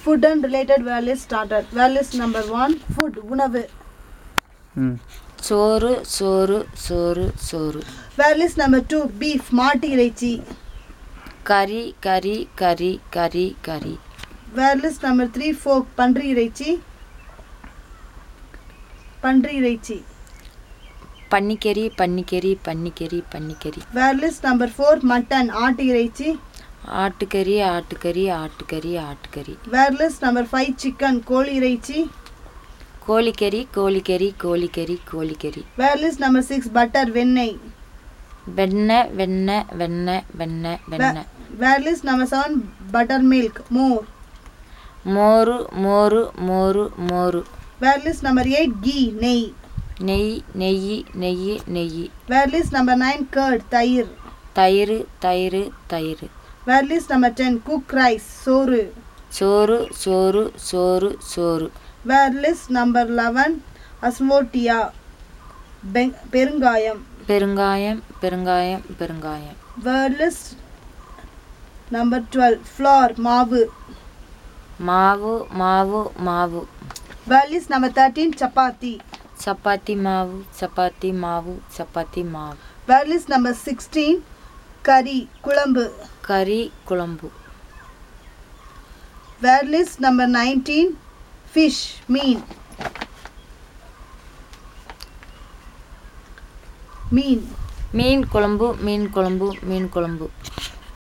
food and related values started values number one food உணவு ம் சோறு சோறு சோறு சோறு வேல்யூஸ் நம்பர் டூ பீஃப் மாட்டு இறைச்சி கறி கறி கறி கறி கறி வேர்லெஸ் நம்பர் த்ரீ ஃபோக் பன்றி இறைச்சி பன்றி இறைச்சி பன்னிக்கறி பன்னிக்கறி பன்னிக்கறி பன்னிக்கறி வேர்லெஸ் நம்பர் ஃபோர் மட்டன் ஆட்டு இறைச்சி ஆட்டுக்கறி ஆட்டுக்கறி ஆட்டுக்கறி ஆட்டுக்கறி வேர்லெஸ் நம்பர் ஃபைவ் சிக்கன் கோழி இறைச்சி கோழிக்கறி கோழிக்கறி கோழிக்கறி கோழிக்கறி வேர்லெஸ் நம்பர் சிக்ஸ் பட்டர் வெண்ணெய் வெண்ணெய் வெண்ணெய் வெண்ணெய் வெண்ணெய் வெண்ணெய் wireless number seven butter milk மோர் மோரு மோரு மோரு மோரு வேர்லெஸ் நம்பர் எயிட் கீ நெய் நெய் நெய் நெய் நெய் வேர்லெஸ் நம்பர் நைன் கர்ட் தயிர் தயிர் தயிர் தயிர் wireless number ten cook rice சோறு சோறு சோறு சோறு சோறு வேர்லெஸ் நம்பர் லெவன் அஸ்மோட்டியா பெங் பெருங்காயம் பெருங்காயம் பெருங்காயம் பெருங்காயம் வேர்லெஸ் நம்பர் டுவெல் ஃப்ளார் மாவு மாவு மாவு மாவு wireless number thirteen chapati chapati மாவு சப்பாத்தி மாவு சப்பாத்தி மாவு வேர்லெஸ் நம்பர் சிக்ஸ்டீன் கறி குழம்பு கறி குழம்பு வேர்லெஸ் நம்பர் நைன்டீன் ஃபிஷ் மீன் மீன் மீன் குழம்பு மீன் குழம்பு மீன் குழம்பு